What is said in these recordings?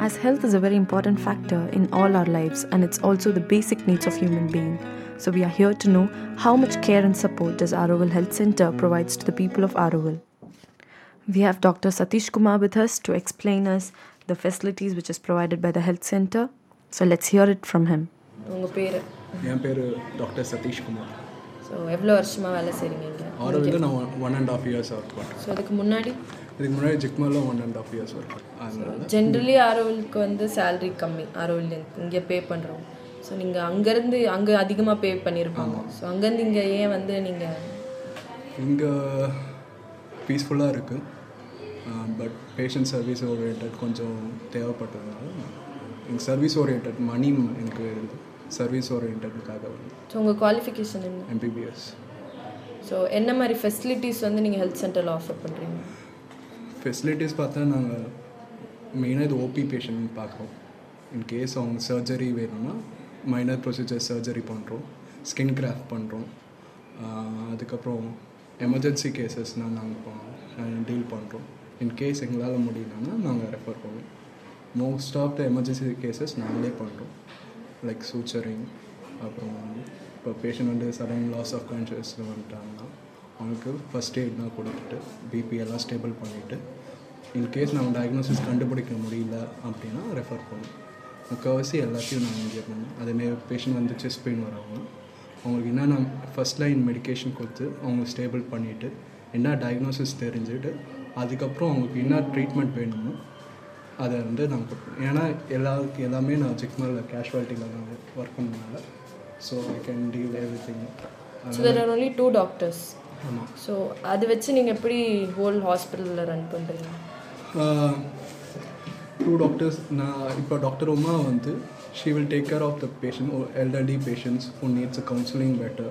As health is a very important factor in all our lives and it's also the basic needs of human being. So we are here to know how much care and support does Aroval Health Center provides to the people of Aroval. We have Dr. Satish Kumar with us to explain us the facilities which is provided by the health center. So let's hear it from him. உங்கள் பேர் என் பேர் doctor Satishkumar so எவ்வளோ வருஷமாக வேலை செய்கிறீங்க இங்கே ஆரோவில் நான் one and half years work பண்ணுறேன் ஸோ அதுக்கு முன்னாடி இதுக்கு முன்னாடி ஜிக்மாலில் one and half years work அதனால ஜென்ரலி ஆரோவிலுக்கு வந்து சேலரி கம்மி ஆரோவில் இங்கே பே பண்ணுறோம் ஸோ நீங்கள் அங்கேருந்து அங்கே அதிகமாக பே பண்ணியிருப்பாங்க ஸோ அங்கேருந்து இங்கே ஏன் வந்து நீங்கள் இங்கே பீஸ்ஃபுல்லாக இருக்குது பட் பேஷண்ட் சர்வீஸ் ஓரியன்ட் கொஞ்சம் தேவைப்பட்டதுனால எங்கள் சர்வீஸ் ஓரியன்ட் மணி எனக்கு இருக்குது சர்வீஸ் ஓரியன்டுக்காக வந்து ஸோ உங்கள் குவாலிஃபிகேஷன் என்ன எம்பிபிஎஸ் ஸோ என்ன மாதிரி ஃபெசிலிட்டிஸ் வந்து நீங்கள் ஹெல்த் சென்டரில் ஆஃபர் பண்ணுறீங்க ஃபெசிலிட்டிஸ் பார்த்தா நாங்கள் மெயினாக இது ஓபி பேஷண்ட் பார்க்குறோம் இன்கேஸ் அவங்க சர்ஜரி வேணும்னா மைனர் ப்ரொசீஜர் சர்ஜரி பண்ணுறோம் ஸ்கின் கிராஃப்ட் பண்ணுறோம் அதுக்கப்புறம் எமர்ஜென்சி கேசஸ்னால் நாங்கள் டீல் பண்ணுறோம் இன்கேஸ் எங்களால் முடியலன்னா நாங்கள் ரெஃபர் பண்ணுவோம் most of the emergency cases நாங்களே பண்ணுறோம் லைக் சூச்சரிங் அப்புறம் இப்போ பேஷண்ட் வந்து சடன் லாஸ் ஆஃப் கான்ஷியஸில் வந்துட்டாங்கன்னா அவங்களுக்கு ஃபஸ்ட் எய்ட்லாம் கொடுத்துட்டு பிபி எல்லாம் ஸ்டேபிள் பண்ணிவிட்டு இன்கேஸ் நம்ம டயக்னோசிஸ் கண்டுபிடிக்க முடியல அப்படின்னா ரெஃபர் பண்ணுவோம் முக்கால்வாசி எல்லாத்தையும் நாங்கள் இங்கே பண்ணுவோம் அதேமாரி பேஷண்ட் வந்து செஸ்ட் பெயின் வரவங்க அவங்களுக்கு என்னென்ன ஃபஸ்ட் லைன் மெடிகேஷன் கொடுத்து அவங்க ஸ்டேபிள் பண்ணிவிட்டு என்ன டயக்னோசிஸ் தெரிஞ்சுட்டு அதுக்கப்புறம் அவங்களுக்கு என்ன ட்ரீட்மெண்ட் வேணுமோ அதை வந்து நாங்கள் கொடுப்போம் ஏன்னா எல்லாருக்கு எல்லாமே நான் ஜிக்மலில் கேஷுவாலிட்டியில் நான் ஒர்க் பண்ணனால so I can deal everything so there are only two doctors ஆமாம் ஸோ அதை வச்சு நீங்கள் எப்படி ஹோல் ஹாஸ்பிட்டலில் ரன் பண்ணுறீங்க டூ டாக்டர்ஸ் நான் இப்போ டாக்டர் உமா வந்து she will take care of the patient elderly patients who needs a counselling better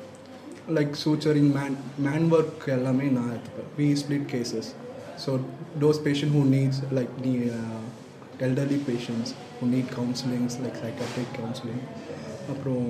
like suturing main main work எல்லாமே நான் எடுத்துப்பேன் we split cases so those patient who needs like knee elderly patients who need counsellings like psychiatric counselling அப்புறம்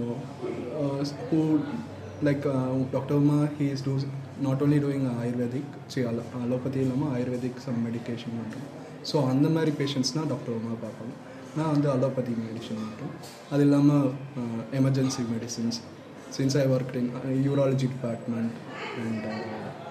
who like doctor Uma he is to not only doing ayurvedic சரி அலோ allopathy இல்லாமல் ayurvedic some medication மட்டும் so அந்த மாதிரி பேஷண்ட்ஸ்னால் doctor Uma பார்ப்பாங்க நான் வந்து அலோபதி மெடிசன் மட்டும் அது இல்லாமல் emergency medicines since I worked in uh, urology department and uh,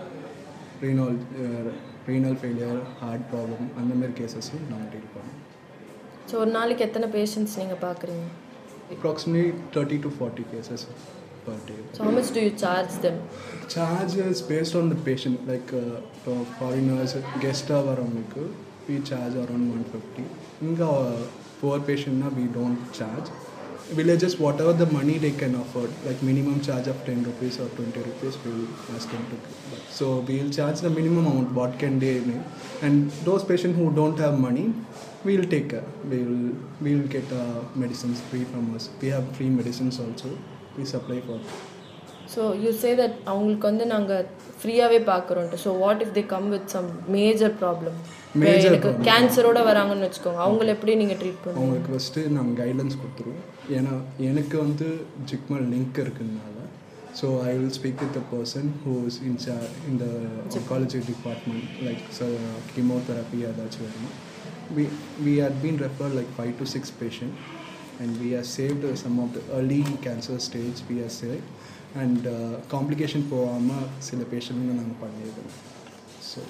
renal uh, renal failure, heart problem அந்த மாதிரி கேசஸும் நாங்கள் டீல் பண்ணோம் ஸோ ஒரு நாளைக்கு எத்தனை பேஷண்ட்ஸ் நீங்கள் பார்க்குறீங்க approximately thirty to forty cases per day so how much do you charge them charges based on the patient like இப்போ ஃபாரினர்ஸ் கெஸ்ட்டாக வரவங்களுக்கு we charge around one fifty இங்கே புவர் பேஷண்ட்னா we don't charge villages whatever the money they can afford like minimum charge of 10 rupees or 20 rupees we will ask them to give. so we will charge the minimum amount what can they make and those patients who don't have money we will take care we will we will get uh, medicines free from us we have free medicines also we supply for so you say that அவங்களுக்கு வந்து நாங்கள் ஃப்ரீயாகவே பார்க்குறோன்ட்டு so what if they come with some major problem Major எனக்கு problem. கேன்சரோட வராங்கன்னு வச்சுக்கோங்க அவங்கள எப்படி நீங்கள் ட்ரீட் பண்ணுவீங்க அவங்களுக்கு ஃபஸ்ட்டு நாங்கள் கைட்லைன்ஸ் கொடுத்துருவோம் ஏன்னா எனக்கு வந்து ஜிக்மல் லிங்க் இருக்குதுனால so I will speak with the person who is in இந்த ஆங்காலஜி டிபார்ட்மெண்ட் லைக் கீமோதெரப்பி ஏதாச்சும் வேணும் we we had been referred like five to six patient and we have saved uh, some of the early cancer stage we have saved and uh, complication போகாமல் சில பேஷண்ட்டுங்க நாங்கள் பண்ணியிருக்கோம் so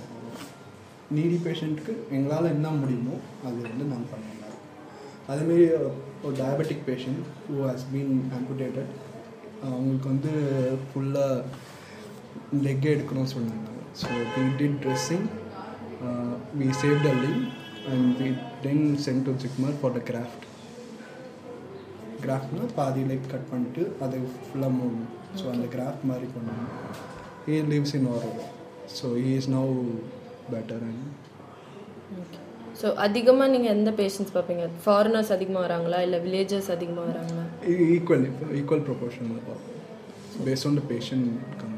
நீடி பேஷண்ட்டுக்கு எங்களால் என்ன முடியுமோ அது வந்து நாங்கள் பண்ணிடலாம் அதேமாரி ஒரு diabetic patient who has been amputated அவங்களுக்கு வந்து ஃபுல்லாக லெக் எடுக்கணும்னு சொன்னாங்க so we did dressing we save the limb and we then sent to JIPMER for the graft கிராஃப்ட்னா பாதி லெக் கட் பண்ணிட்டு அதை ஃபுல்லாக மூடணும் ஸோ அந்த கிராஃப்ட் மாதிரி பண்ணணும் he lives in Auro so he is now better and so அதிகமாக நீங்கள் எந்த பேஷண்ட்ஸ் பார்ப்பீங்க ஃபாரினர்ஸ் அதிகமாக வராங்களா இல்லை வில்லேஜஸ் அதிகமாக வராங்களா ஈக்குவல் ஈக்குவல் ப்ரொபோர்ஷனில் பார்ப்போம் based on the patient come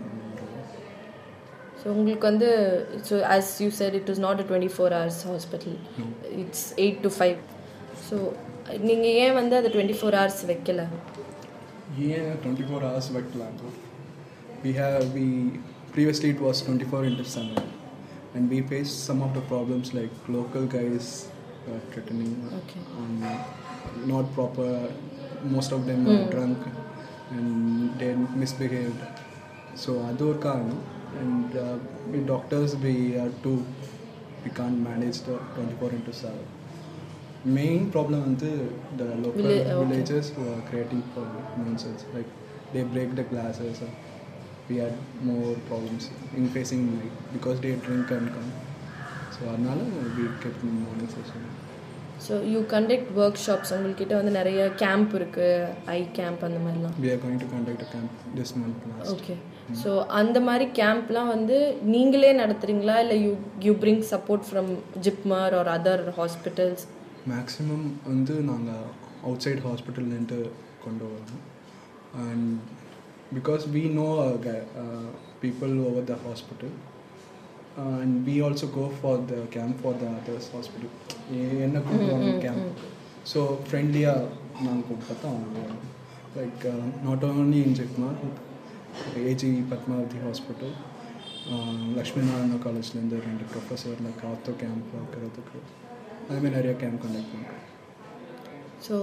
so உங்களுக்கு வந்து so as you said it is not a twenty four hours hospital it's eight to five so நீங்கள் ஏன் வந்து அதை டுவெண்ட்டி ஃபோர் ஹவர்ஸ் வைக்கல ஏன் டுவெண்ட்டி ஃபோர் ஹவர்ஸ் வைக்கலாம் we have we previously it was twenty four into seven and we face some of the problems like local guys threatening Okay. um, not proper most of them are drunk and they misbehaved so அது ஒரு காரணம் and uh, we doctors we are too we can't manage the 24 into 7 main problem வந்து the local Villa- okay. villagers who are creating problem nonsense like they break the glasses or we had more problems in facing night because they drink and come so அதனால we kept in morning session so you conduct workshops உங்கள்கிட்ட வந்து நிறைய camp இருக்குது ஐ camp அந்த மாதிரிலாம் we are going to conduct a camp this month last okay so அந்த மாதிரி கேம்ப்லாம் வந்து நீங்களே நடத்துறீங்களா இல்லை you you bring support from JIPMER or other hospitals maximum வந்து நாங்கள் அவுட் சைட் ஹாஸ்பிட்டல்லேருந்து கொண்டு வரோம் and because we know people over the hospital and we also go for the camp for the others hospital என்ன கூப்பிடுவாங்க கேம்ப் ஸோ ஃப்ரெண்ட்லியாக நாங்கள் கூப்பிட்டு தான் அவங்க like not only in JIPMER AG Padmavathi hospital Lakshmi Narayana காலேஜ்லேருந்து ரெண்டு ப்ரொஃபஸர் லைக் ஆத்தோ கேம்ப் வைக்கிறதுக்கு அதுமாதிரி நிறைய கேம்ப் கண்டக்ட் பண்ணுறோம் so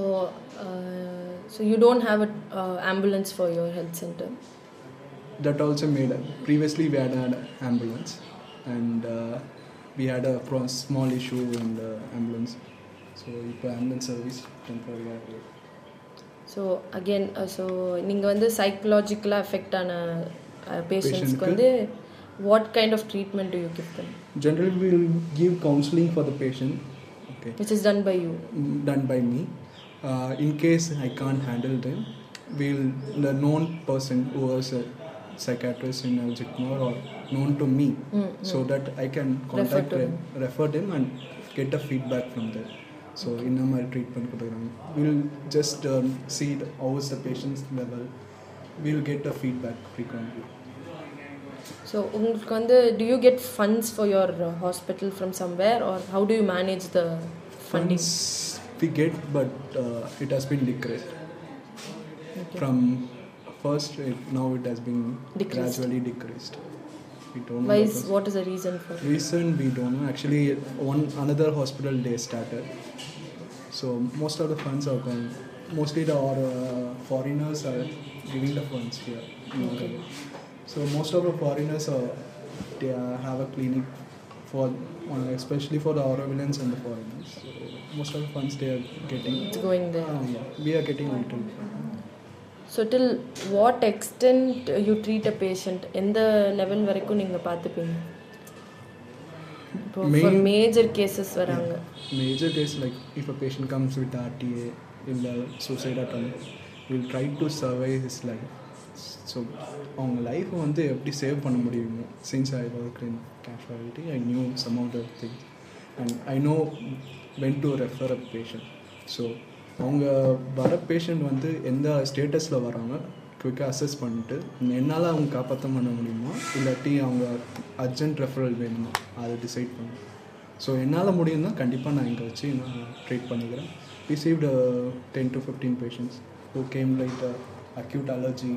so you don't have a ambulance for your health centre that also made previously we had an ambulance and uh, we had a pro- small issue in the ambulance so இப்போ ambulance service temporary so again so நீங்கள் வந்து சைக்கலாஜிக்கலாக effect ஆன பேஷண்ட்ஸ்க்கு Patient-க்கு? வந்து what kind of treatment do you give them generally we will give counseling for the patient okay which is done by you done by me uh, in case I can't handle them we'll the known person who was a psychiatrist in uh, Jikmar or known to me so that I can contact to them, refer them and get a feedback from them. So in my treatment program, we'll just um, see the, how is the patient's level. We'll get the feedback frequently. So உங்களுக்கு வந்து do you get funds for your uh, hospital from somewhere or how do you manage the funding Funds we get, but uh, it has been decreased. From first, it, now it has been Decreased. gradually decreased. We don't know why what is was- what is the reason for Reason we don't know. Actually, one another hospital they started, so most of the funds are gone. Mostly the or, uh, foreigners are giving the funds here. in Okay. Oregon. So most of the foreigners are they uh, have a clinic for uh, especially for the Aurovillans and the foreigners. So most of the funds they are getting. it's going there Uh, yeah, we are getting little. So till what extent you treat a patient எந்த level வரைக்கும் நீங்கள் பார்த்துப்பீங்க இப்போ for Main- major cases வராங்க Major case like if a patient comes with RTA in the suicide attempt, we'll try to survive his life. So அவங்க லைஃப்பை வந்து எப்படி சேவ் பண்ண முடியுமோ since I work in casualty I knew some of the things and I know when to refer a patient so அவங்க வர patient வந்து எந்த ஸ்டேட்டஸில் வராங்க குயிக்காக அசஸ் பண்ணிட்டு என்னால் அவங்க காப்பாற்ற பண்ண முடியுமா இல்லாட்டி அவங்க அர்ஜென்ட் ரெஃபரல் வேணுமா அதை டிசைட் பண்ணும் ஸோ என்னால் முடியும்னா கண்டிப்பாக நான் இங்கே வச்சு நான் ட்ரீட் பண்ணிக்கிறேன் received ten to fifteen patients who came like acute allergy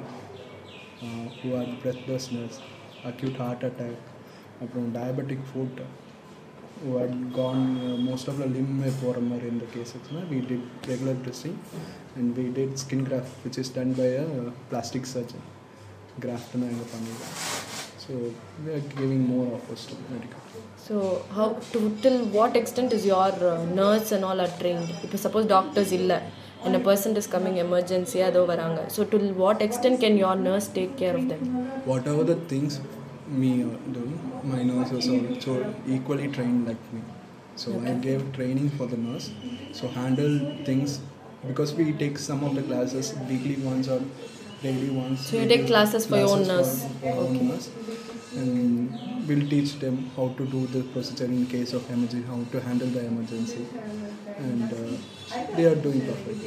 who are breathlessness acute heart attack அப்புறம் diabetic foot who had gone uh, most of the limb போகிற மாதிரி இந்த கேசஸ்னால் we did regular dressing and we did skin graft which is done by a plastic surgeon graft நாங்கள் பண்ணிடுறோம் so we are giving more offers to medical so how to till what extent is your nurse and all are trained இப்போ suppose doctors இல்லை and a person is coming எமர்ஜென்சியாக ஏதோ வராங்க so till what extent can your nurse take care of them whatever the things me are doing, my nurse was also equally trained like me. So I gave training for the nurse. So handle things because we take some of the classes weekly ones or daily ones. So you We take do classes for your own classes nurse. For, for own nurse. And we'll teach them how to do the procedure in case of emergency, how to handle the emergency, and uh, they are doing perfectly.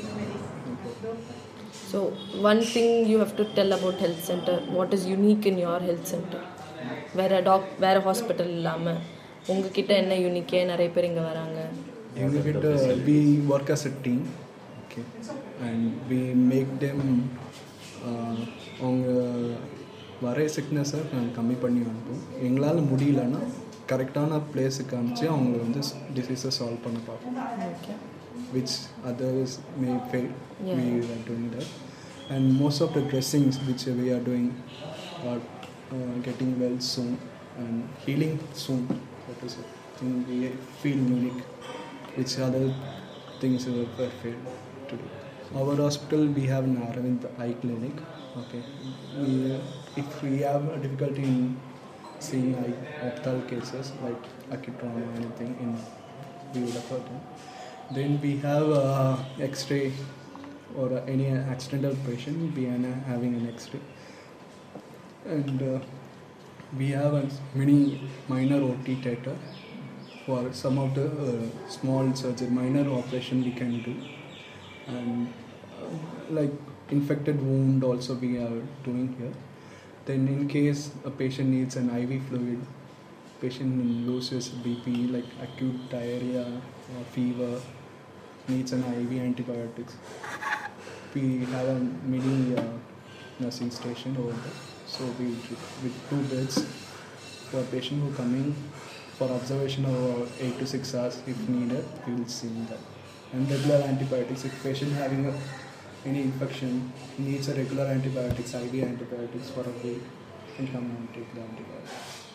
So one thing you have to tell about health centre what is unique in your health centre வேறு டாக் வேறு hospital இல்லாமல் உங்ககிட்ட என்ன யூனிக்கே நிறைய பேர் இங்கே வராங்க எங்ககிட்ட we work as a team okay and we make them uh, அவங்க வர சிக்னஸை நாங்கள் கம்மி பண்ணி அனுப்புவோம் எங்களால் முடியலன்னா கரெக்டான பிளேஸுக்கு காமிச்சு அவங்க வந்து டிசீஸை சால்வ் பண்ண பார்ப்போம் okay which others may fail. Yeah. We are doing that. And most of the dressings which we are doing are uh, getting well soon and healing soon. That is a thing we feel unique, which other things we were failed to do. Our hospital, we have an Aravind Eye Clinic. Okay, we, if we have a difficulty in seeing eye optal cases like acute trauma or anything, in we will refer them. Then we have uh, X-ray or uh, any accidental patient, we are uh, having an X-ray, and uh, we have a mini minor OT theater for some of the uh, small surgery, minor operation we can do, and uh, like infected wound also we are doing here. Then in case a patient needs an IV fluid, patient loses BP like acute diarrhea or fever, needs an IV antibiotics. We have a mini uh, nursing station over there. So we with two beds for patient who coming for observation of eight to six hours if needed, we will see that. And regular antibiotics if patient having a, any infection needs a regular antibiotics, IV antibiotics for a week, can come and take the antibiotics.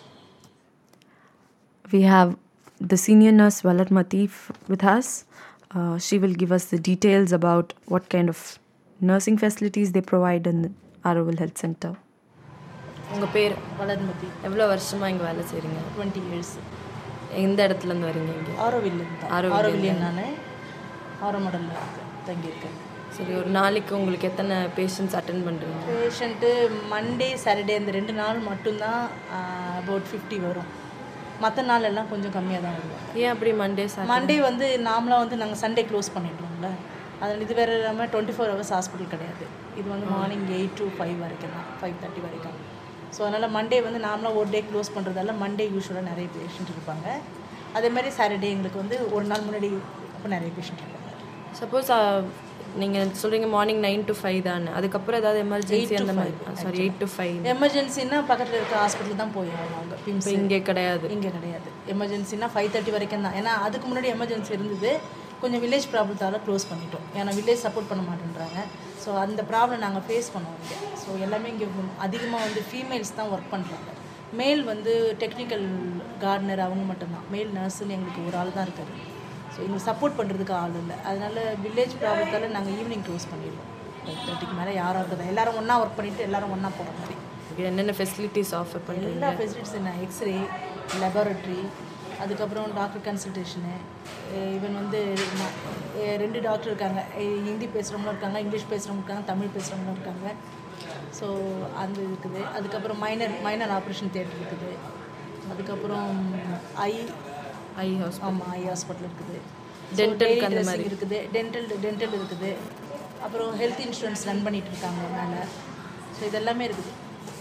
We have the senior nurse Valar Matif with us. Uh, she will give us the details about what kind of nursing facilities they provide in the Araval Health Center. உங்கள் பேர் வளர்மதி எவ்வளோ வருஷமாக இங்கே வேலை செய்கிறீங்க twenty years எந்த இடத்துலேருந்து வரீங்க இங்கே ஆரோவில் தான் ஆரோவில்ல. ஆரோவில்லியன் நான் ஆரோமடலில் தங்கியிருக்கேன் சரி ஒரு நாளைக்கு உங்களுக்கு எத்தனை பேஷண்ட்ஸ் அட்டன் பண்ணுறீங்க பேஷண்ட்டு மண்டே சாட்டர்டே இந்த ரெண்டு நாள் மட்டும்தான் அபவுட் ஃபிஃப்டி வரும் மற்ற நாள் எல்லாம் கொஞ்சம் கம்மியாக தான் வரும் ஏன் அப்படி மண்டே சார் மண்டே வந்து நார்மலாக வந்து நாங்கள் சண்டே க்ளோஸ் பண்ணிடுவோம்ல அதில் இது வேறு இல்லாமல் டுவெண்ட்டி ஃபோர் ஹவர்ஸ் ஹாஸ்பிட்டல் கிடையாது இது வந்து மார்னிங் எயிட் டு ஃபைவ் வரைக்கும் தான் ஃபைவ் தேர்ட்டி வரைக்கும் ஸோ அதனால் மண்டே வந்து நார்மலாக ஒரு டே க்ளோஸ் பண்ணுறதால மண்டே யூஸ்வலாக நிறைய பேஷண்ட் இருப்பாங்க அதே மாதிரி சாட்டர்டே எங்களுக்கு வந்து ஒரு நாள் முன்னாடி அப்போ நிறைய பேஷண்ட் இருப்பாங்க சப்போஸ் நீங்கள் சொல்கிறீங்க மார்னிங் நைன் டு ஃபைவ் தானே அதுக்கப்புறம் ஏதாவது எமர்ஜென்சி அந்த மாதிரி சாரி எயிட் டு ஃபைவ் எமர்ஜென்சின்னா பக்கத்தில் இருக்க ஹாஸ்பிட்டல் தான் போய் ஆகணும் அவங்க பிம்ஸ் இப்போ இங்கே கிடையாது இங்கே கிடையாது எமர்ஜென்சினா ஃபைவ் தேர்ட்டி வரைக்கும் தான் ஏன்னா அதுக்கு முன்னாடி எமர்ஜென்சி இருந்தது கொஞ்சம் வில்லேஜ் ப்ராப்ளத்தால் க்ளோஸ் பண்ணிட்டோம் ஏன்னா வில்லேஜ் சப்போர்ட் பண்ண மாட்டேன்றாங்க ஸோ அந்த ப்ராப்ளம் நாங்கள் ஃபேஸ் பண்ணுவோம் இங்கே ஸோ எல்லாமே இங்கே அதிகமாக வந்து ஃபீமேல்ஸ் தான் ஒர்க் பண்ணுறாங்க மேல் வந்து டெக்னிக்கல் கார்டனர் அவங்க மட்டும்தான் மேல் நர்ஸுன்னு எங்களுக்கு ஒரு ஆள் தான் இருக்காரு ஸோ எங்களுக்கு சப்போர்ட் பண்ணுறதுக்கு ஆள் இல்லை அதனால வில்லேஜ் ப்ராப்ளத்தால் நாங்கள் ஈவினிங் க்ளோஸ் பண்ணிடுவோம் ஃபைவ் தேர்ட்டிக்கு மேலே யாரும் இருக்கிறதா எல்லாரும் ஒன்றா ஒர்க் பண்ணிவிட்டு எல்லாரும் ஒன்றா போகிற மாதிரி Okay, என்னென்ன ஃபெசிலிட்டிஸ் ஆஃபர் பண்ணுறீங்க எல்லா ஃபெசிலிட்டிஸ் என்ன எக்ஸ்ரே லெபார்ட்ரி அதுக்கப்புறம் டாக்டர் கன்சல்டேஷனு ஈவன் வந்து ம- அஹ் ரெண்டு டாக்டர் இருக்காங்க அஹ் ஹிந்தி பேசுகிறவங்களும் இருக்காங்க இங்கிலீஷ் பேசுகிறவங்க இருக்காங்க தமிழ் பேசுகிறவங்களும் இருக்காங்க ஸோ அந்த இருக்குது அதுக்கப்புறம் மைனர் மைனர் ஆப்ரேஷன் தியேட்டர் இருக்குது அதுக்கப்புறம் ஐ ஐ ஹாஸ்பிட்டல் ஆமாம் ஐ ஹாஸ்பிட்டல் இருக்குது Dental க்கு அந்த மாதிரி இருக்குது டென்டல் டென்டல் இருக்குது அப்புறம் ஹெல்த் இன்சூரன்ஸ் ரன் பண்ணிட்டு இருக்காங்க மேலே ஸோ இதெல்லாமே இருக்குது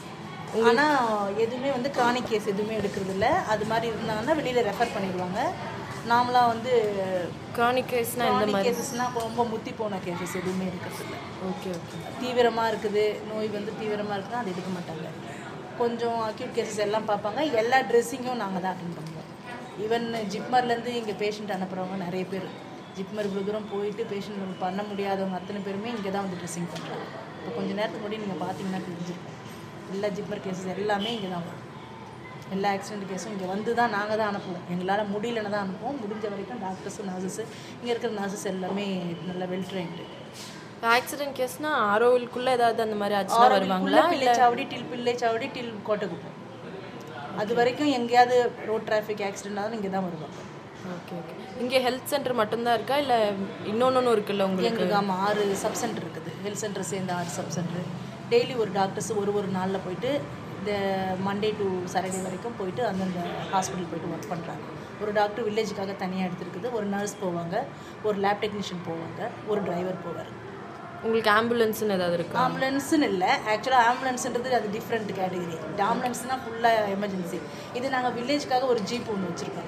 ஆனால் எதுவுமே வந்து கிரானிக் கேஸ் எதுவுமே எடுக்கிறது இல்ல அது மாதிரி இருந்தாங்கன்னா வெளியில் ரெஃபர் பண்ணிடுவாங்க நார்மலாக வந்து க்ரானிக் கேஸ்னால் எந்த கிரானிக் மாதிரி கேசஸ்னால் ரொம்ப முத்தி போன கேசஸ் எதுவுமே இருக்கிறது இல்லை ஓகே ஓகே தீவிரமாக இருக்குது நோய் வந்து தீவிரமாக இருக்குன்னா அது எடுக்க மாட்டாங்க கொஞ்சம் அக்யூட் கேசஸ் எல்லாம் பார்ப்பாங்க எல்லா ட்ரெஸ்ஸிங்கும் நாங்கள் தான் அட்டன் பண்ணுவோம் ஈவன் ஜிப்மர்லேருந்து இங்கே பேஷண்ட் அனுப்புகிறவங்க நிறைய பேர் ஜிப்மர் இவ்வளோ தூரம் போயிட்டு பேஷண்ட் பண்ண முடியாதவங்க அத்தனை பேருமே இங்கே தான் வந்து ட்ரெஸ்ஸிங் பண்ணுறாங்க இப்போ கொஞ்சம் நேரத்துக்கு முன்னாடி நீங்கள் பார்த்தீங்கன்னா தெரிஞ்சிருக்கும் எல்லா ஜிப்மர் கேசஸ் எல்லாமே இங்கே தான் வரும் எல்லா ஆக்சிடென்ட் கேஸும் இங்கே வந்து தான் நாங்கள் தான் அனுப்புவோம் எங்களால் முடியலன்னு தான் அனுப்புவோம் முடிஞ்ச வரைக்கும் டாக்டர்ஸு நர்சஸ் இங்கே இருக்கிற நர்சஸ் எல்லாமே நல்லா வெல் ட்ரெயின்டு ஆக்சிடென்ட் கேஸ்னா ஆரோவிலுக்குள்ளே ஏதாவது அந்த மாதிரி ஆச்சுன்னா வருவாங்களா பிள்ளைச்சாவடி டில் பிள்ளைச்சாவடி டில் கோட்டைக்குப்பம் அது வரைக்கும் எங்கேயாவது ரோட் டிராஃபிக் ஆக்சிடென்ட் ஆனாலும் இங்கே தான் வருவாங்க ஓகே ஓகே இங்கே ஹெல்த் சென்டர் மட்டும்தான் இருக்கா இல்லை இன்னொன்று இருக்குல்ல உங்களுக்கு எங்களுக்கு ஆமாம் ஆறு சப் சென்டர் இருக்குது ஹெல்த் சென்டர் சேர்ந்து ஆறு சப் சென்டர் டெய்லி ஒரு டாக்டர்ஸ் ஒரு ஒரு நாளில் போயிட்டு இந்த மண்டே டு சாட்டர்டே வரைக்கும் போயிட்டு அந்தந்த ஹாஸ்பிட்டல் போயிட்டு ஒர்க் பண்ணுறாங்க ஒரு டாக்டர் வில்லேஜுக்காக தனியாக எடுத்துருக்குது ஒரு நர்ஸ் போவாங்க ஒரு லேப் டெக்னீஷியன் போவாங்க ஒரு டிரைவர் போவார் உங்களுக்கு ஆம்புலன்ஸ்னு ஏதாவது இருக்கா ஆம்புலன்ஸ்னு இல்லை ஆக்சுவலாக ஆம்புலன்ஸ்ன்றது அது டிஃப்ரெண்ட் கேட்டகரி ஆம்புலன்ஸ்னால் ஃபுல்லாக எமர்ஜென்சி இது நாங்கள் வில்லேஜ்க்காக ஒரு ஜீப் ஒன்று வச்சுருக்கோம்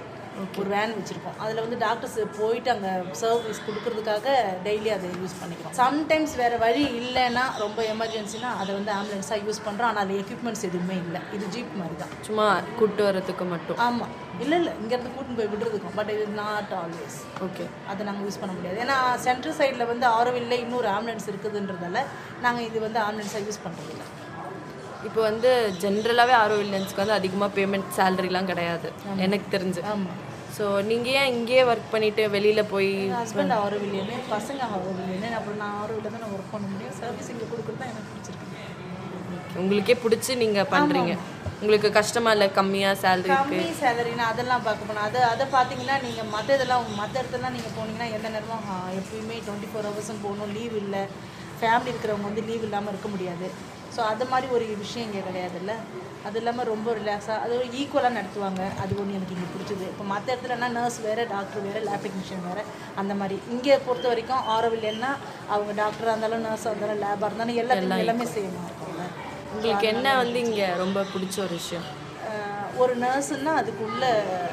ஒரு வேன் வச்சுருக்கோம் அதில் வந்து டாக்டர்ஸ் போயிட்டு அங்கே சர்வீஸ் கொடுக்கறதுக்காக டெய்லி அதை யூஸ் பண்ணிக்கிறோம் சம்டைம்ஸ் வேறு வழி இல்லைன்னா ரொம்ப எமர்ஜென்சினா அதை வந்து ஆம்புலன்ஸாக யூஸ் பண்ணுறோம் ஆனால் அதில் எக்யூப்மெண்ட்ஸ் எதுவுமே இல்லை இது ஜீப் மாதிரி தான் சும்மா கூட்டு வரதுக்கு மட்டும் ஆமாம் இல்லை இல்லை இங்கேருந்து கூட்டின்னு போய் விடுறதுக்கும் பட் இது நாட் ஆல்வேஸ் ஓகே அதை நாங்கள் யூஸ் பண்ண முடியாது ஏன்னா சென்ட்ரல் சைடில் வந்து ஆரோவில்ல இன்னொரு ஆம்புலன்ஸ் இருக்குதுன்றதால நாங்கள் இது வந்து ஆம்புலன்ஸாக யூஸ் பண்ணுறதில்ல இப்போ வந்து ஜென்ரலாகவே ஆரோ வில்லன்ஸ்க்கு வந்து அதிகமாக பேமெண்ட் சேலரிலாம் கிடையாது எனக்கு தெரிஞ்சு ஆமாம் ஸோ நீங்கள் ஏன் இங்கேயே ஒர்க் பண்ணிட்டு வெளியில் போய் எங்கள் ஹஸ்பண்ட் ஆரோவில்லையுமே பசங்க ஆரோவில்லையுமே அப்புறம் நான் ஆரோவில் தான் நான் ஒர்க் பண்ண முடியும் சர்வீஸ் இங்கே கொடுக்குறது தான் எனக்கு பிடிச்சிருக்கு உங்களுக்கே பிடிச்சி நீங்கள் பண்ணுறீங்க உங்களுக்கு கஷ்டமா இல்லை கம்மியாக சேலரி கம்மி சேலரினா அதெல்லாம் பார்க்க போனால் அது அதை பார்த்தீங்கன்னா நீங்கள் மற்ற இதெல்லாம் மற்ற இடத்துலலாம் நீங்கள் போனீங்கன்னா எந்த நேரமும் ஆ, எப்பயுமே டுவெண்ட்டி ஃபோர் ஹவர்ஸும் போகணும் லீவ் இல்லை ஃபேமிலி இருக்கிறவங்க வந்து லீவ் இல்லாமல் இருக்க முடியாது ஸோ அது மாதிரி ஒரு விஷயம் இங்கே கிடையாதுல்ல அது இல்லாமல் ரொம்ப ரிலாக்ஸாக அது ஈக்குவலாக நடத்துவாங்க அது ஒன்று எனக்கு இங்கே பிடிச்சது இப்போ மற்ற இடத்துலனா நர்ஸ் வேறு டாக்டர் வேறு லேப் டெக்னீஷியன் வேறு அந்த மாதிரி இங்கே பொறுத்த வரைக்கும் ஆரோவில்லைன்னா அவங்க டாக்டராக இருந்தாலும் நர்ஸாக இருந்தாலும் லேபாக இருந்தாலும் எல்லாத்தையும் எல்லாமே சேமாக இருக்கும்ல உங்களுக்கு என்ன வந்து இங்கே ரொம்ப பிடிச்ச ஒரு விஷயம் அஹ் ஒரு நர்ஸுன்னா அதுக்குள்ள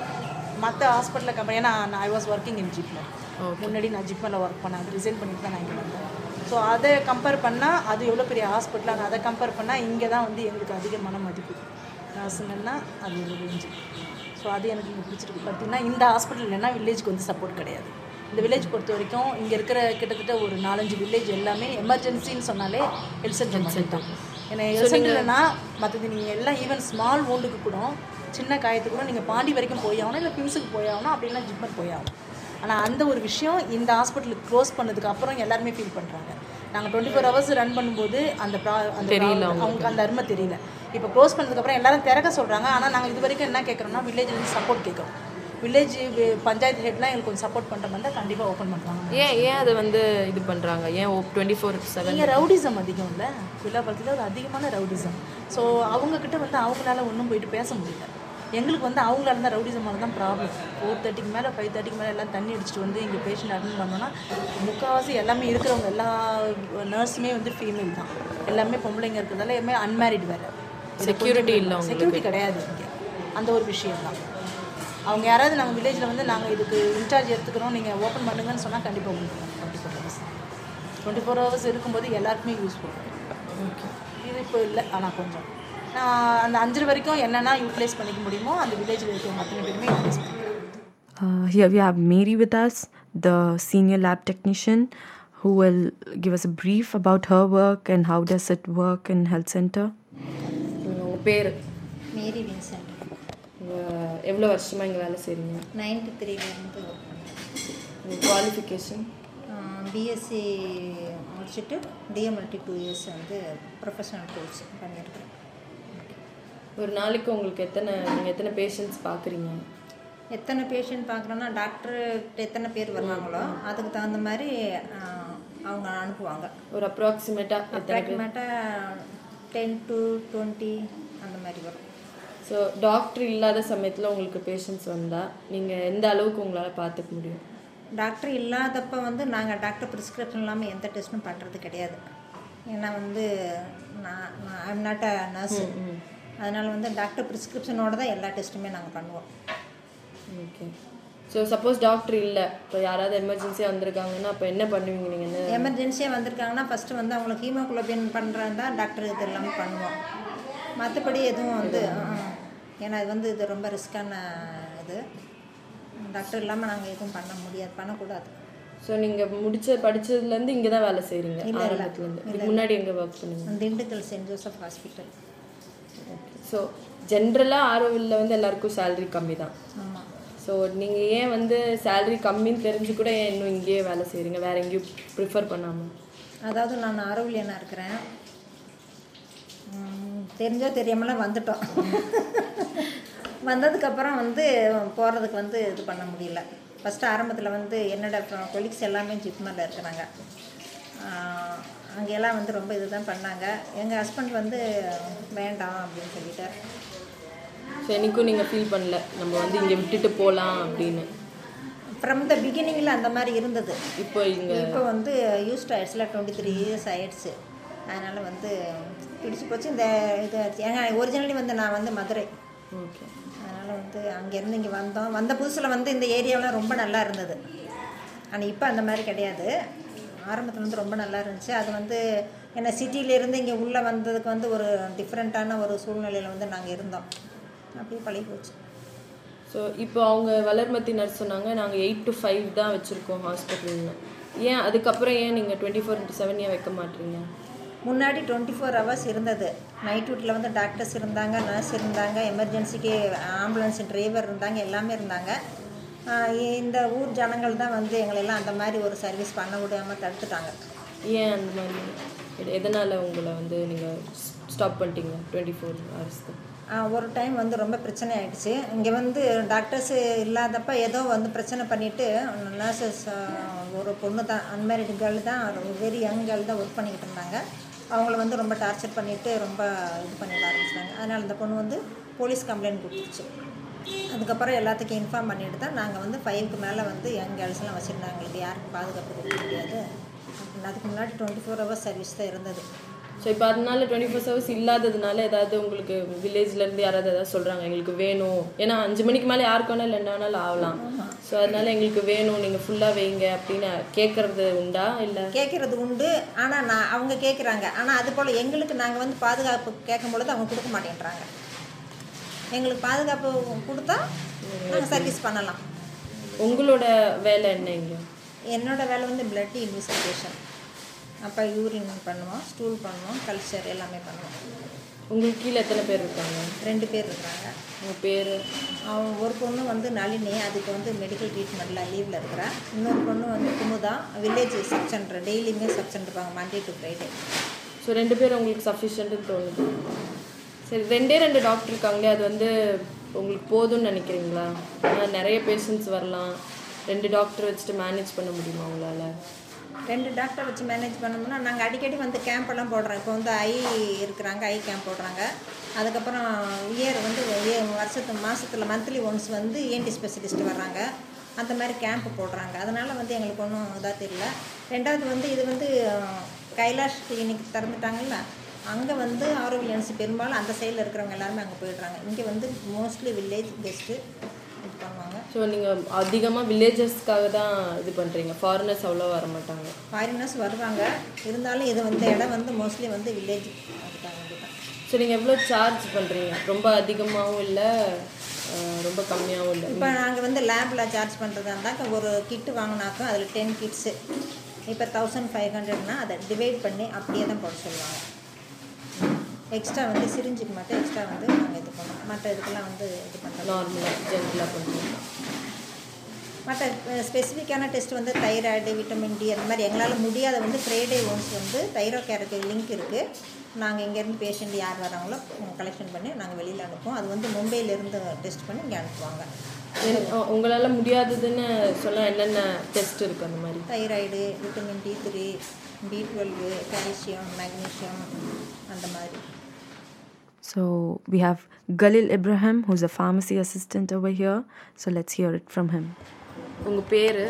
மற்ற ஹாஸ்பிட்டலில் கம்பெனி ஏன்னா நான் I was working in JIPMER முன்னாடி நான் ஜிப்மரில் ஒர்க் பண்ணேன் அது ரிசைன் பண்ணிட்டு தான் நான் இங்கே வந்தேன் ஸோ அதை கம்பேர் பண்ணால் அது எவ்வளோ பெரிய ஹாஸ்பிட்டல் ஆனால் அதை கம்பேர் பண்ணால் இங்கே தான் வந்து எங்களுக்கு அதிகமான மதிப்பு நர்ஸுங்கன்னா அது ஒரு ரேஞ்சு ஸோ அது எனக்கு இங்கே பிடிச்சிருக்கு பார்த்தீங்கன்னா இந்த ஹாஸ்பிட்டல் இல்லைன்னா வில்லேஜ்க்கு வந்து சப்போர்ட் கிடையாது இந்த வில்லேஜ் பொறுத்த வரைக்கும் இங்கே இருக்கிற கிட்டத்தட்ட ஒரு நாலஞ்சு வில்லேஜ் எல்லாமே எமர்ஜென்சின்னு சொன்னாலே ஹெல்த் சென்டர் தான் ஏன்னா ஹெல்த் சென்டர்னா மற்றது நீங்கள் எல்லாம் ஈவன் ஸ்மால் wound-க்கு கூட சின்ன காயத்துக்கு கூட நீங்கள் பாண்டி வரைக்கும் போய் ஆகணும் இல்லை பிம்ஸுக்கு போய் ஆகணும் அப்படின்னா ஜிப்மர் போய் ஆகணும் ஆனால் அந்த ஒரு விஷயம் இந்த ஹாஸ்பிட்டலுக்கு க்ளோஸ் பண்ணதுக்கு அப்புறம் எல்லாருமே ஃபீல் பண்ணுறாங்க நாங்கள் டுவெண்ட்டி ஃபோர் ஹவர்ஸ் ரன் பண்ணும்போது அந்த ப்ரா அந்த problem- அவங்களுக்கு அந்த அருமை தெரியல இப்போ க்ளோஸ் பண்ணதுக்கப்புறம் எல்லாரும் திறக்க சொல்கிறாங்க ஆனால் நாங்கள் இது வரைக்கும் என்ன கேட்குறோம்னா வில்லேஜ்லேருந்து சப்போர்ட் கேட்குறோம் வில்லேஜ் பஞ்சாயத்து ஹெட்லாம் எங்களுக்கு கொஞ்சம் சப்போர்ட் பண்ணுற மாதிரி கண்டிப்பாக ஓப்பன் பண்ணுறாங்க ஏன் ஏன் அதை வந்து இது பண்ணுறாங்க ஏன் டுவெண்ட்டி ஃபோர் செவன் இங்கே ரவுடிசம் அதிகம் இல்லை விழாபாளத்தில் ஒரு அதிகமான ரவுடிசம் ஸோ அவங்கக்கிட்ட வந்து அவங்களால ஒன்றும் போயிட்டு பேச முடியல எங்களுக்கு வந்து அவங்களால இருந்தால் ரவுடிசமால தான் ப்ராப்ளம் ஃபோர் தேர்ட்டிக்கு மேலே ஃபைவ் தேர்ட்டிக்கு மேலே எல்லாம் தண்ணி அடிச்சுட்டு வந்து இங்கே பேஷண்ட் அட்டன் பண்ணோன்னா முக்கால்வாசி எல்லாமே இருக்கிறவங்க எல்லா நர்ஸுமே வந்து ஃபீமேல் தான் எல்லாமே பொம்பளைங்க இருக்கிறதால எல்லாமே அன்மேரிட் வேறு Security இல்ல உங்களுக்கு. செக்யூரிட்டி கிடையாது இங்கே அந்த ஒரு விஷயம் தான் அவங்க யாராவது நாங்கள் வில்லேஜில் வந்து நாங்கள் இதுக்கு இன்சார்ஜ் எடுத்துக்கிறோம் நீங்கள் ஓப்பன் பண்ணுங்கன்னு சொன்னால் கண்டிப்பாக உங்களுக்கு twenty four hours twenty four hours இருக்கும்போது எல்லாருக்குமே யூஸ்ஃபுல் இது இப்போ இல்லை ஆனால் கொஞ்சம் நான் அந்த அஞ்சரை வரைக்கும் என்னென்ன யூட்டிலைஸ் பண்ணிக்க முடியுமோ அந்த வில்லேஜில் இருக்கிற அத்தனை பேருமே யூட்டிலைஸ் பண்ணிக்கலாம் Uh, here we have Mary with us, the senior lab technician, who will give us a brief about her work and how does it work in health center. உங்கள் பேர் மேரி வின்சென்ட் எவ்வளோ வருஷமாக இங்கே வேலை செய்கிறீங்க நைன்டி த்ரீலேருந்து உங்கள் குவாலிஃபிகேஷன் பிஎஸ்சி முடிச்சுட்டு டிஎம்எல்டி டூ இயர்ஸ் வந்து ப்ரொஃபஷனல் கோர்ஸ் பண்ணியிருக்கிறேன் ஒரு நாளைக்கு உங்களுக்கு எத்தனை நீங்கள் எத்தனை பேஷண்ட்ஸ் பார்க்குறீங்க எத்தனை பேஷண்ட் பார்க்குறோன்னா டாக்டர்கிட்ட எத்தனை பேர் வருவாங்களோ அதுக்கு தகுந்த மாதிரி ஆஹ், அவங்க அனுப்புவாங்க ஒரு அப்ராக்சிமேட்டாக எத்தனை பேர் அப்ராக்சிமேட்டாக டென் டு டுவெண்ட்டி அந்த மாதிரி வரும் ஸோ டாக்டர் இல்லாத சமயத்தில் உங்களுக்கு பேஷண்ட்ஸ் வந்தால் நீங்கள் எந்த அளவுக்கு உங்களால் பார்த்துக்க முடியும் டாக்டர் இல்லாதப்ப வந்து நாங்கள் டாக்டர் ப்ரிஸ்கிரிப்ஷன் இல்லாமல் எந்த டெஸ்ட்டும் பண்ணுறது கிடையாது ஏன்னா வந்து நான் நான் ஐம் நாட் அ நர்ஸ் அதனால் வந்து டாக்டர் ப்ரிஸ்கிரிப்ஷனோட தான் எல்லா டெஸ்ட்டுமே நாங்கள் பண்ணுவோம் ஓகே ஸோ சப்போஸ் டாக்டர் இல்லை இப்போ யாராவது எமர்ஜென்சியாக வந்திருக்காங்கன்னா அப்போ என்ன பண்ணுவீங்க நீங்கள் என்ன எமர்ஜென்சியாக வந்திருக்காங்கன்னா ஃபஸ்ட்டு வந்து அவங்களுக்கு ஹீமோகுளோபின் பண்ணுறதா டாக்டர் இது எல்லாமே பண்ணுவோம் மற்றபடி எதுவும் வந்து ஆ, ஏன்னா இது வந்து இது ரொம்ப ரிஸ்க்கான இது டாக்டர் இல்லாமல் நாங்கள் எதுவும் பண்ண முடியாது பண்ணக்கூடாது ஸோ நீங்கள் முடிச்ச படிச்சதுலேருந்து இங்கே தான் வேலை செய்கிறீங்க ஆரம்பத்துலேருந்து இதுக்கு முன்னாடி எங்கே ஒர்க் பண்ணுங்க Dindigul saint Joseph hospital so ஜென்ரலாக ஆரோவில்ல வந்து எல்லாருக்கும் சேலரி கம்மி தான் ஆமாம் ஸோ நீங்கள் ஏன் வந்து சேலரி கம்மின்னு தெரிஞ்சு கூட ஏன் இன்னும் இங்கேயே வேலை செய்கிறீங்க வேற எங்கேயும் ப்ரிஃபர் பண்ணாமல் அதாவது நான் ஆரோவிலியனாக இருக்கிறேன் ம், தெரிஞ்சோ தெரியாமலாம் வந்துட்டோம் வந்ததுக்கப்புறம் வந்து போகிறதுக்கு வந்து இது பண்ண முடியல ஃபஸ்ட்டு ஆரம்பத்தில் வந்து என்னோட கொலிக்ஸ் எல்லாமே ஜிப்மரில் இருக்கிறாங்க அங்கெல்லாம் வந்து ரொம்ப இதுதான் பண்ணாங்க எங்கள் ஹஸ்பண்ட் வந்து வேண்டாம் அப்படின்னு சொல்லிட்டார் ஸோ எனக்கும் நீங்கள் ஃபீல் பண்ணல நம்ம வந்து இங்கே விட்டுட்டு போகலாம் அப்படின்னு ஃப்ரம் த பிகினிங்கில் அந்த மாதிரி இருந்தது இப்போ இங்கே இப்போ வந்து யூஸ்ட் ஆயிடுச்சுல டுவெண்ட்டி த்ரீ இயர்ஸ் ஆயிடுச்சு அதனால் வந்து பிடிச்சி போச்சு இந்த இது எங்கள் ஒரிஜினலி வந்து நான் வந்து மதுரை ஓகே அதனால் அதனால் வந்து அங்கேருந்து இங்கே வந்தோம் வந்த புதுசில் வந்து இந்த ஏரியாவெலாம் ரொம்ப நல்லா இருந்தது ஆனால் இப்போ அந்த மாதிரி கிடையாது ஆரம்பத்தில் வந்து ரொம்ப நல்லா இருந்துச்சு அது வந்து ஏன்னா சிட்டியிலேருந்து இங்கே உள்ளே வந்ததுக்கு வந்து ஒரு டிஃப்ரெண்ட்டான ஒரு சூழ்நிலையில் வந்து நாங்கள் இருந்தோம் அப்படியே பழகி போச்சு ஸோ இப்போ அவங்க வளர்மதி நர்ஸ் சொன்னாங்க நாங்கள் எயிட் டு ஃபைவ் தான் வச்சுருக்கோம் ஹாஸ்பிட்டல்னு ஏன் அதுக்கப்புறம் ஏன் நீங்கள் டுவெண்ட்டி ஃபோர் இன்ட்டு செவன் ஏன் வைக்க மாட்டீங்க முன்னாடி டுவெண்ட்டி ஃபோர் ஹவர்ஸ் இருந்தது நைட் டியூட்டியில் வந்து டாக்டர்ஸ் இருந்தாங்க நர்ஸ் இருந்தாங்க எமர்ஜென்சிக்கு ஆம்புலன்ஸ் டிரைவர் இருந்தாங்க எல்லாமே இருந்தாங்க ஆஹ் இந்த ஊர் ஜனங்கள் தான் வந்து எங்களெல்லாம் அந்த மாதிரி ஒரு சர்வீஸ் பண்ண விடாமல் தடுத்துட்டாங்க ஏன் அந்த மாதிரி எது- எதனால உங்களை வந்து நீங்கள் ஸ்டாப் பண்ணிட்டீங்க டுவெண்ட்டி ஃபோர் ஹவர்ஸ்க்கு ஆஹ் ஒரு டைம் வந்து ரொம்ப பிரச்சனை ஆயிடுச்சு இங்கே வந்து டாக்டர்ஸ் இல்லாதப்ப ஏதோ வந்து பிரச்சனை பண்ணிவிட்டு நர்சஸ் ஒரு பொண்ணு தான் அன்மேரிட் கேர்ள் தான் வெரி யங் கேர்ள் தான் ஒர்க் பண்ணிக்கிட்டு இருந்தாங்க அவங்கள வந்து ரொம்ப டார்ச்சர் பண்ணிவிட்டு ரொம்ப இது பண்ணிட ஆரம்பிச்சிட்டாங்க அதனால் அந்த பொண்ணு வந்து போலீஸ் கம்ப்ளைண்ட் கொடுத்துருச்சு அதுக்கப்புறம் எல்லாத்துக்கும் இன்ஃபார்ம் பண்ணிட்டு தான் நாங்கள் வந்து ஃபைவ்க்கு மேலே வந்து யங் கேர்ள்ஸ்லாம் வச்சுருந்தாங்க எங்களுக்கு யாருக்கும் பாதுகாப்பு கொடுக்க முடியாது அப்படின்னு அதுக்கு முன்னாடி டுவெண்ட்டி ஃபோர் ஹவர்ஸ் சர்வீஸ் தான் இருந்தது ஸோ இப்போ அதனால டுவெண்ட்டி ஃபோர் ஹவர்ஸ் இல்லாததுனால ஏதாவது உங்களுக்கு வில்லேஜ்லேருந்து யாராவது ஏதாவது சொல்கிறாங்க எங்களுக்கு வேணும் ஏன்னா அஞ்சு மணிக்கு மேலே யாருக்கு வேணாலும் என்ன வேணாலும் ஆகலாம் ஸோ அதனால எங்களுக்கு வேணும் நீங்கள் ஃபுல்லாக வைங்க அப்படின்னு கேட்குறது உண்டா இல்லை கேட்குறது உண்டு ஆனால் நான் அவங்க கேட்குறாங்க ஆனால் அது போல் எங்களுக்கு நாங்கள் வந்து பாதுகாப்பு கேட்கும் பொழுது அவங்க கொடுக்க மாட்டேன்றாங்க எங்களுக்கு பாதுகாப்பு கொடுத்தா நாங்கள் சர்வீஸ் பண்ணலாம் உங்களோட வேலை என்ன இங்கே என்னோட வேலை வந்து பிளட் இன்வெஸ்டிகேஷன் அப்போ யூரின் பண்ணுவோம் ஸ்டூல் பண்ணுவோம் கல்ச்சர் எல்லாமே பண்ணுவோம் உங்களுக்கு கீழே எத்தனை பேர் இருக்காங்க ரெண்டு பேர் இருக்கிறாங்க உங்கள் பேர் அவன் ஒரு பொண்ணு வந்து நளினி அதுக்கு வந்து மெடிக்கல் ட்ரீட்மெண்ட்டில் லீவில் இருக்கிறா இன்னொரு பொண்ணு வந்து குமுதா வில்லேஜ் சப் சென்டர் டெய்லியுமே சப் சென்டர் இருப்பாங்க மண்டே டு ஃப்ரைடே ஸோ ரெண்டு பேர் உங்களுக்கு சஃபிஷியன்ட்னு தோணுது சரி ரெண்டே ரெண்டு டாக்டர் இருக்காங்களே அது வந்து உங்களுக்கு போதும்னு நினைக்கிறீங்களா ஏன்னா நிறைய பேஷண்ட்ஸ் வரலாம் ரெண்டு டாக்டர் வச்சுட்டு மேனேஜ் பண்ண முடியுமா உங்களால் ரெண்டு டாக்டர் வச்சு மேனேஜ் பண்ணோம்னா நாங்கள் அடிக்கடி வந்து கேம்ப் எல்லாம் போடுறோம் இப்போ வந்து ஐ இருக்கிறாங்க ஐ கேம்ப் போடுறாங்க அதுக்கப்புறம் இயர் வந்து year வருஷத்து மாதத்தில் மந்த்லி ஒன்ஸ் வந்து ஏன்டி ஸ்பெஷலிஸ்ட் வர்றாங்க அந்த மாதிரி கேம்ப் போடுறாங்க அதனால் வந்து எங்களுக்கு ஒன்றும் இதாக தெரியல ரெண்டாவது வந்து இது வந்து அஹ், கைலாஷ் கிளினிக் திறந்துட்டாங்கல்ல அங்கே வந்து ஆரோக்கியன்ஸ் பெரும்பாலும் அந்த சைடில் இருக்கிறவங்க எல்லாருமே அங்கே போயிடுறாங்க இங்கே வந்து மோஸ்ட்லி வில்லேஜ் கெஸ்ட்டு இது பண்ணுவாங்க ஸோ நீங்கள் அதிகமாக வில்லேஜஸ்க்காக தான் இது பண்ணுறீங்க ஃபாரினர்ஸ் அவ்வளோ வர மாட்டாங்க ஃபாரினர்ஸ் வருவாங்க இருந்தாலும் இது வந்து இடம் வந்து மோஸ்ட்லி வந்து வில்லேஜ் அதுக்காக வேண்டி தான் ஸோ நீங்கள் எவ்வளோ சார்ஜ் பண்ணுறீங்க ரொம்ப அதிகமாகவும் இல்லை ரொம்ப கம்மியாகவும் இல்லை இப்போ நாங்கள் வந்து லேபில் சார்ஜ் பண்ணுறதா இருந்தால் ஒரு கிட்டு வாங்கினாக்கா அதில் டென் கிட்ஸு இப்போ தௌசண்ட் ஃபைவ் ஹண்ட்ரட்னா அதை டிவைட் பண்ணி அப்படியே தான் போட சொல்லுவாங்க எக்ஸ்ட்ரா வந்து சிரிஞ்சுக்கு மட்டும் எக்ஸ்ட்ரா வந்து நாங்கள் இது பண்ணுவோம் மற்ற இதுக்கெல்லாம் வந்து இது பண்ணுறோம் நார்மலாக ஜென்ரலாக பண்ணுறீங்க மற்ற ஸ்பெசிஃபிக்கான டெஸ்ட் வந்து தைராய்டு விட்டமின் டி அந்த மாதிரி எங்களால் முடியாத வந்து ஃப்ரைடே ஒன்ஸ் வந்து தைரோ கேருக்கு லிங்க் இருக்குது நாங்கள் இங்கேருந்து பேஷண்ட் யார் வராங்களோ கலெக்ஷன் பண்ணி நாங்கள் வெளியில் அனுப்புவோம் அது வந்து மும்பையிலேருந்து டெஸ்ட் பண்ணி இங்கே அனுப்புவாங்க உங்களால் முடியாததுன்னு சொல்ல என்னென்ன டெஸ்ட் இருக்குது அந்த மாதிரி thyroid vitamin D three B twelve calcium magnesium அந்த மாதிரி So we have Galil Ibrahim, who's a pharmacy assistant over here. So let's hear it from him. உங்கள் பேர்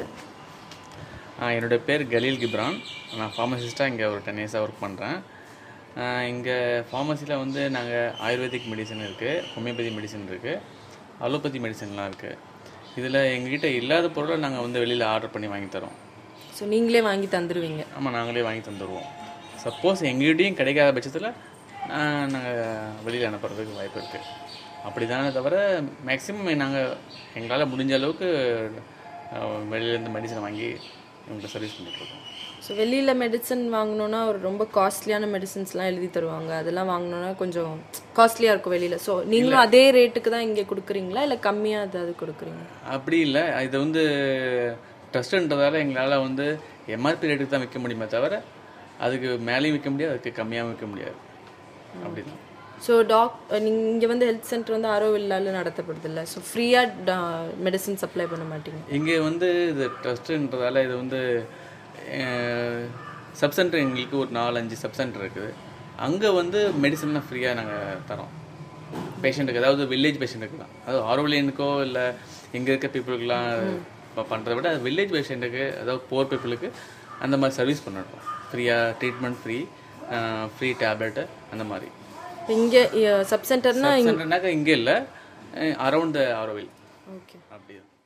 ஆ, என்னுடைய பேர் கலீல் கிப்ரான் நான் ஃபார்மசிஸ்ட்டாக இங்கே ஒரு டென் இயர்ஸாக ஒர்க் பண்ணுறேன் இங்கே ஃபார்மசியில் வந்து நாங்கள் ஆயுர்வேதிக் மெடிசன் இருக்குது ஹோமியோபதி மெடிசன் இருக்குது அலோபதி மெடிசன்லாம் இருக்குது இதில் எங்ககிட்ட இல்லாத பொருளை நாங்கள் வந்து வெளியில் ஆர்டர் பண்ணி வாங்கி தரோம் ஸோ நீங்களே வாங்கி தந்துடுவீங்க ஆமாம் நாங்களே வாங்கி தந்துடுவோம் சப்போஸ் எங்ககிட்டயும் கிடைக்காத பட்சத்தில் நாங்கள் வெளியில் அனுப்புறதுக்கு வாய்ப்பு இருக்குது அப்படி தானே தவிர மேக்ஸிமம் நாங்கள் எங்களால் முடிஞ்ச அளவுக்கு அஹ், வெளியிலேருந்து மெடிசன் வாங்கி இவங்களுக்கு சர்வீஸ் பண்ணிகிட்ருக்கோம் ஸோ வெளியில் மெடிசன் வாங்கினோன்னா ஒரு ரொம்ப காஸ்ட்லியான மெடிசன்ஸ்லாம் எழுதி தருவாங்க அதெல்லாம் வாங்கினோன்னா கொஞ்சம் காஸ்ட்லியாக இருக்கும் வெளியில் ஸோ நீங்களும் அதே ரேட்டுக்கு தான் இங்கே கொடுக்குறீங்களா இல்லை கம்மியாக ஏதாவது கொடுக்குறீங்க அப்படி இல்லை இது வந்து ட்ரஸ்ட்டுன்றதால எங்களால் வந்து எம்ஆர்பி ரேட்டுக்கு தான் விற்க முடியுமே தவிர அதுக்கு மேலேயும் விற்க முடியாது அதுக்கு கம்மியாகவும் விற்க முடியாது அப்படி தான் ஸோ டாக் நீங்கள் இங்கே வந்து ஹெல்த் சென்டர் வந்து ஆரோவில்லால நடத்தப்படுது இல்லை ஸோ ஃப்ரீயாக மெடிசன் சப்ளை பண்ண மாட்டீங்க இங்கே வந்து இது ட்ரஸ்ட்டுன்றதால இது வந்து சப் சென்டர் எங்களுக்கு ஒரு நாலஞ்சு சப் சென்டர் இருக்குது அங்கே வந்து மெடிசன்லாம் ஃப்ரீயாக நாங்கள் தரோம் பேஷண்ட்டுக்கு அதாவது வில்லேஜ் பேஷண்ட்டுக்குலாம் அதாவது ஆரோலியனுக்கோ இல்லை இங்கே இருக்க பீப்புளுக்குலாம் பண்ணுறத விட வில்லேஜ் பேஷண்ட்டுக்கு அதாவது போர் பீப்புளுக்கு அந்த மாதிரி சர்வீஸ் பண்ணிடுறோம் ஃப்ரீயாக ட்ரீட்மெண்ட் ஃப்ரீ ஃப்ரீ டேப்லெட்டு அந்த மாதிரி இங்கே சப் சென்டர்னா சென்டர்னாக்கா இங்கே இல்லை அரவுண்ட் த ஆரோவில் ஓகே அப்படி